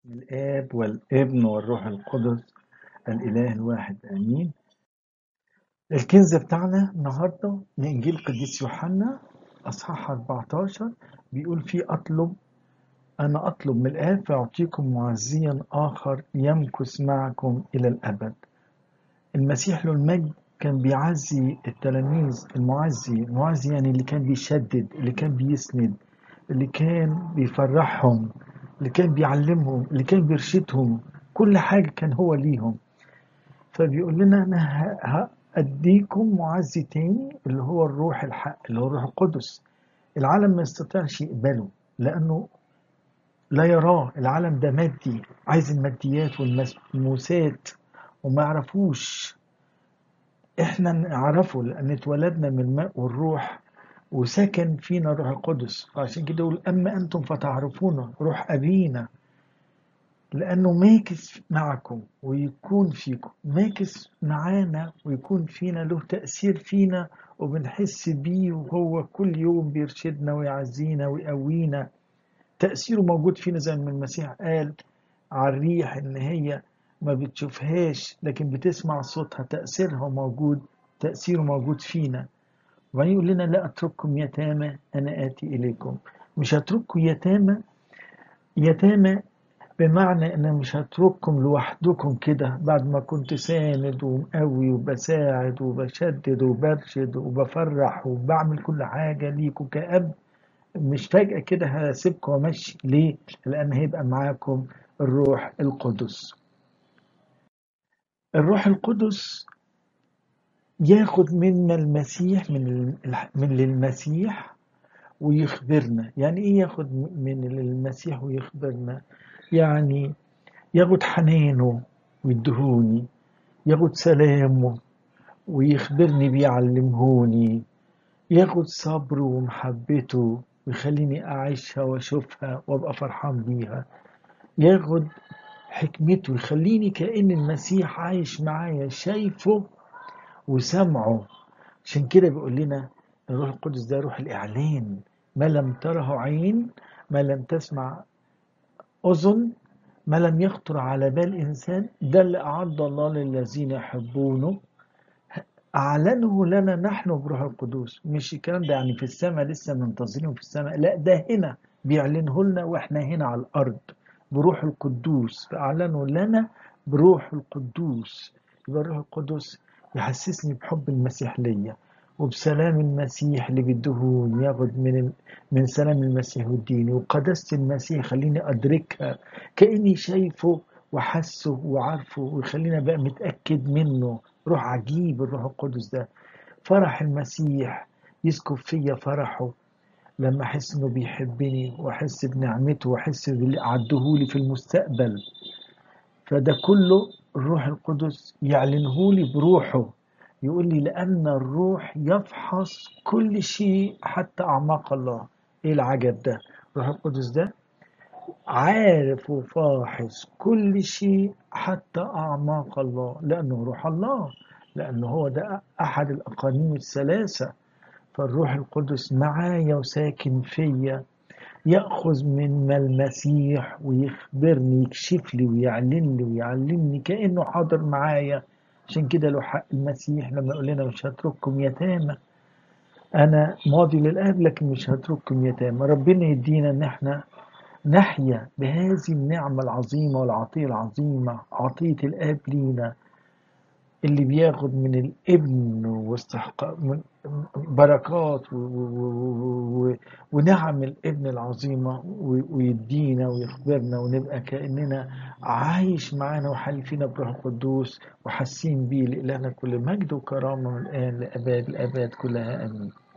الآب والابن والروح القدس الإله الواحد آمين الكنز بتاعنا النهاردة من إنجيل قديس يوحنا أصحاح 14 بيقول فيه أطلب أنا أطلب من الآب فيعطيكم معزيا آخر يمكث معكم إلى الأبد المسيح له المجد كان بيعزي التلاميذ المعزي المعزي يعني اللي كان بيشدد اللي كان بيسند اللي كان بيفرحهم اللي كان بيعلمهم اللي كان بيرشدهم كل حاجة كان هو ليهم فبيقول لنا أنا هأديكم معزي تاني اللي هو الروح الحق اللي هو الروح القدس العالم ما يستطيعش يقبله لأنه لا يراه العالم ده مادي عايز الماديات والملموسات وما يعرفوش احنا نعرفه لأن اتولدنا من الماء والروح وسكن فينا الروح القدس فعشان كده يقول أما أنتم فتعرفون روح أبينا لأنه ماكس معكم ويكون فيكم ماكس معانا ويكون فينا له تأثير فينا وبنحس بيه وهو كل يوم بيرشدنا ويعزينا ويقوينا تأثيره موجود فينا زي ما المسيح قال على الريح إن هي ما بتشوفهاش لكن بتسمع صوتها تأثيرها موجود تأثيره موجود فينا وبعدين يقول لنا لا أترككم يتامى أنا آتي إليكم مش هترككم يتامى يتامى بمعنى أن مش هترككم لوحدكم كده بعد ما كنت ساند ومقوي وبساعد وبشدد وبرشد وبفرح وبعمل كل حاجة ليكم كأب مش فجأة كده هسيبكم وامشي ليه؟ لأن هيبقى معاكم الروح القدس الروح القدس ياخد منا المسيح من من للمسيح ويخبرنا يعني ايه ياخد من المسيح ويخبرنا يعني ياخد حنانه ويدهوني ياخد سلامه ويخبرني بيعلمهوني ياخد صبره ومحبته ويخليني أعيشها وأشوفها وأبقى فرحان بيها ياخد حكمته يخليني كأن المسيح عايش معايا شايفه وسمعه عشان كده بيقول لنا الروح القدس ده روح الإعلان ما لم تره عين ما لم تسمع أذن ما لم يخطر على بال إنسان ده اللي أعد الله للذين يحبونه أعلنه لنا نحن بروح القدوس مش الكلام ده يعني في السماء لسه منتظرينه في السماء لا ده هنا بيعلنه لنا وإحنا هنا على الأرض بروح القدوس فأعلنه لنا بروح القدوس يبقى الروح القدس يحسسني بحب المسيح ليا وبسلام المسيح اللي بيدهون ياخد من من سلام المسيح والدين وقداسة المسيح خليني أدركها كأني شايفه وحسه وعارفه ويخليني بقى متأكد منه روح عجيب الروح القدس ده فرح المسيح يسكب فيا فرحه لما أحس إنه بيحبني وأحس بنعمته وأحس باللي عدهولي في المستقبل فده كله الروح القدس يعلنه لي بروحه يقول لي لأن الروح يفحص كل شيء حتى أعماق الله إيه العجب ده الروح القدس ده عارف وفاحص كل شيء حتى أعماق الله لأنه روح الله لأنه هو ده أحد الأقانيم الثلاثة فالروح القدس معايا وساكن فيا يأخذ من المسيح ويخبرني يكشف لي ويعلن لي ويعلمني كأنه حاضر معايا عشان كده لو حق المسيح لما يقول لنا مش هترككم يتامى أنا ماضي للآب لكن مش هترككم يتامى ربنا يدينا إن إحنا نحيا بهذه النعمة العظيمة والعطية العظيمة عطية الآب لينا اللي بياخد من الابن واستحقاق بركات و و و ونعم الابن العظيمة ويدينا ويخبرنا ونبقى كأننا عايش معانا وحالفين بروح القدوس وحاسين بيه لإلهنا كل مجد وكرامة من الآن لأباد الآباد كلها آمين